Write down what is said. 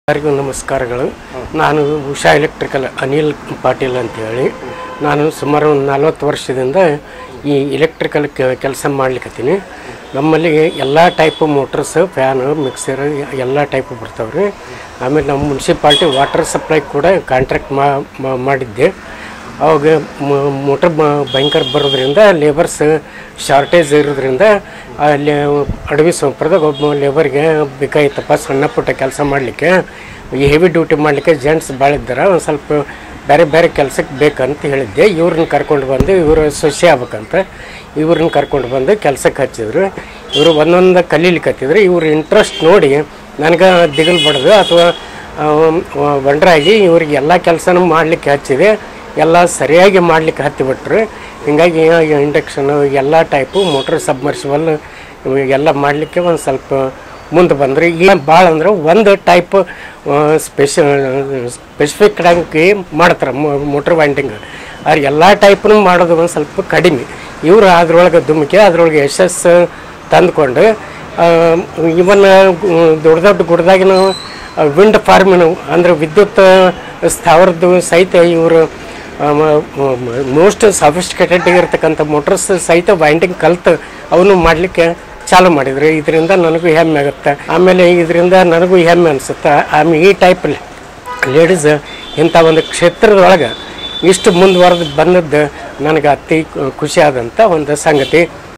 ಎಲ್ಲರಿಗೂ ನಮಸ್ಕಾರಗಳು ನಾನು ಉಷಾ ಎಲೆಕ್ಟ್ರಿಕಲ್ ಅನಿಲ್ ಪಾಟೀಲ್ ಅಂತೇಳಿ ನಾನು ಸುಮಾರು ಒಂದು ನಲ್ವತ್ತು ವರ್ಷದಿಂದ ಈ ಎಲೆಕ್ಟ್ರಿಕಲ್ ಕೆಲಸ ಮಾಡ್ಲಿಕ್ಕತ್ತೀನಿ ನಮ್ಮಲ್ಲಿ ಎಲ್ಲ ಟೈಪ್ ಮೋಟರ್ಸ್ ಫ್ಯಾನು ಮಿಕ್ಸರ್ ಎಲ್ಲ ಟೈಪ್ ಬರ್ತಾವೆ ರೀ ಆಮೇಲೆ ನಮ್ಮ ಮುನ್ಸಿಪಾಲ್ಟಿ ವಾಟರ್ ಸಪ್ಲೈ ಕೂಡ ಕಾಂಟ್ರಾಕ್ಟ್ ಮಾಡಿದ್ದೆ ಅವಾಗ ಮೋಟರ್ ಭಯಂಕರ ಬರೋದ್ರಿಂದ ಲೇಬರ್ಸ್ ಶಾರ್ಟೇಜ್ ಇರೋದ್ರಿಂದ ಅಲ್ಲಿ ಅಡವಿ ಸೊಂಪರದಾಗ ಒಬ್ಬ ಲೇಬರ್ಗೆ ಬೇಕಾಗಿತ್ತಪ್ಪ ಸಣ್ಣ ಪುಟ್ಟ ಕೆಲಸ ಮಾಡಲಿಕ್ಕೆ ಈ ಹೆವಿ ಡ್ಯೂಟಿ ಮಾಡಲಿಕ್ಕೆ ಜೆಂಟ್ಸ್ ಭಾಳ ಇದ್ದಾರೆ ಒಂದು ಸ್ವಲ್ಪ ಬೇರೆ ಬೇರೆ ಕೆಲಸಕ್ಕೆ ಬೇಕಂತ ಹೇಳಿದ್ದೆ ಇವ್ರನ್ನ ಕರ್ಕೊಂಡು ಬಂದು ಇವರು ಸೊಸೆ ಆಗ್ಬೇಕಂತ ಇವ್ರನ್ನ ಕರ್ಕೊಂಡು ಬಂದು ಕೆಲಸಕ್ಕೆ ಹಚ್ಚಿದ್ರು ಇವರು ಒಂದೊಂದು ಕಲೀಲಿಕ್ಕೆ ಹತ್ತಿದ್ರು ಇವ್ರ ಇಂಟ್ರೆಸ್ಟ್ ನೋಡಿ ನನಗೆ ದಿಗಲ್ ಬಡ್ದು ಅಥವಾ ಬಂಡ್ರಾಗಿ ಇವ್ರಿಗೆ ಎಲ್ಲ ಕೆಲಸನೂ ಮಾಡಲಿಕ್ಕೆ ಹಚ್ಚಿದೆ ಎಲ್ಲ ಸರಿಯಾಗಿ ಮಾಡಲಿಕ್ಕೆ ಹತ್ತಿಬಿಟ್ರು ಹಿಂಗಾಗಿ ಇಂಡಕ್ಷನು ಎಲ್ಲ ಟೈಪು ಮೋಟ್ರ್ ಸಬ್ಮರ್ಸಿಬಲ್ ಎಲ್ಲ ಮಾಡಲಿಕ್ಕೆ ಒಂದು ಸ್ವಲ್ಪ ಮುಂದೆ ಬಂದ್ರೆ ಈಗ ಭಾಳ ಅಂದ್ರೆ ಒಂದು ಟೈಪ್ ಸ್ಪೆಷ ಸ್ಪೆಸಿಫಿಕ್ ಆಗಿ ಮಾಡ್ತಾರೆ ಮೋಟ್ರ್ ವೈಂಡಿಂಗ್ ಆದ್ರೆ ಎಲ್ಲ ಟೈಪ್ನು ಮಾಡೋದು ಒಂದು ಸ್ವಲ್ಪ ಕಡಿಮೆ ಇವರು ಅದ್ರೊಳಗೆ ಧುಮುಕಿ ಅದ್ರೊಳಗೆ ಯಶಸ್ಸು ತಂದ್ಕೊಂಡು ಇವನ್ ದೊಡ್ಡ ದೊಡ್ಡ ಗುಡ್ದಾಗಿನ ವಿಂಡ್ ಫಾರ್ಮಿನ ಅಂದ್ರೆ ವಿದ್ಯುತ್ ಸ್ಥಾವರದ್ದು ಸಹಿತ ಇವರು ಮೋಸ್ಟ್ ಸಫಿಸ್ಟಿಕೇಟೆಡ್ ಇರತಕ್ಕಂಥ ಮೋಟರ್ಸ್ ಸಹಿತ ವೈಂಡಿಂಗ್ ಕಲ್ತು ಅವನು ಮಾಡಲಿಕ್ಕೆ ಚಾಲು ಮಾಡಿದ್ರು ಇದರಿಂದ ನನಗೂ ಹೆಮ್ಮೆ ಆಗುತ್ತೆ ಆಮೇಲೆ ಇದರಿಂದ ನನಗೂ ಹೆಮ್ಮೆ ಅನಿಸುತ್ತೆ ಆಮೇಲೆ ಈ ಟೈಪ್ ಲೇಡೀಸ್ ಇಂಥ ಒಂದು ಕ್ಷೇತ್ರದೊಳಗೆ ಇಷ್ಟು ಮುಂದುವರೆದು ಬಂದದ್ದು ನನಗೆ ಅತಿ ಖುಷಿ ಆದಂಥ ಒಂದು ಸಂಗತಿ